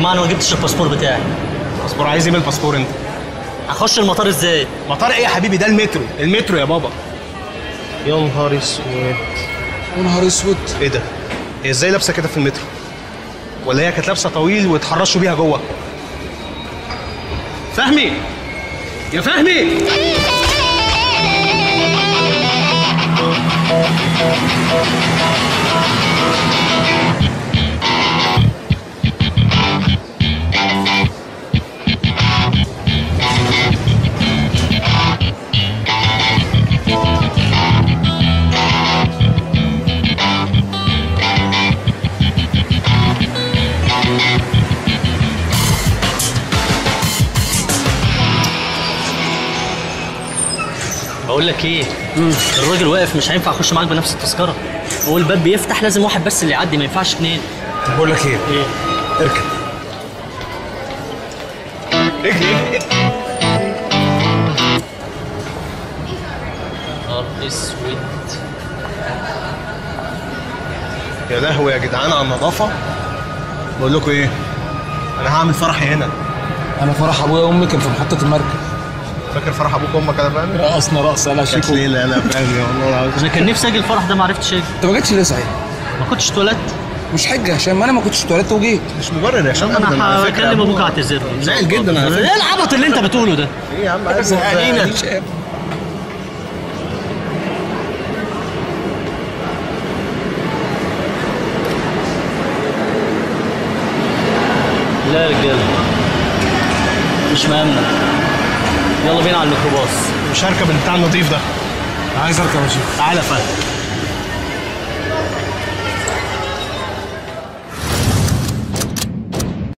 جماعه انا ما جبتش الباسبور بتاعي باسبور عايز ايه من الباسبور انت هخش المطار ازاي مطار ايه يا حبيبي ده المترو المترو يا بابا يا نهار اسود يا نهار اسود ايه ده هي ازاي لابسه كده في المترو ولا هي كانت لابسه طويل واتحرشوا بيها جوه فهمي يا فهمي بقول لك ايه الراجل واقف مش هينفع اخش معاك بنفس التذكره هو الباب بيفتح لازم واحد بس اللي يعدي ما ينفعش اتنين طب بقول لك ايه ايه اركب اجري اجري نهار اسود يا لهوي يا جدعان على النظافه بقول لكم ايه انا هعمل فرحي هنا انا فرح ابويا وامي كان في محطه المركب فاكر فرح ابوك وامك انا فاهم رقصنا رقصه لا كانت شيكو ليله انا فاهم يا والله العظيم انا كان نفسي اجي الفرح ده ما عرفتش اجي انت ما جيتش ليه صحيح ما كنتش اتولدت مش حجه عشان ما انا ما كنتش اتولدت وجيت مش مبرر يا شباب انا هكلم ابوك اعتذر له. زعل جدا على فكره ايه العبط اللي انت بتقوله ده ايه يا عم عايز زهقانين زهقانين. شاب لا يا رجاله مش مهمنا يلا بينا على الميكروباص مش هركب البتاع النظيف ده عايز اركب يا شيخ تعالى فهد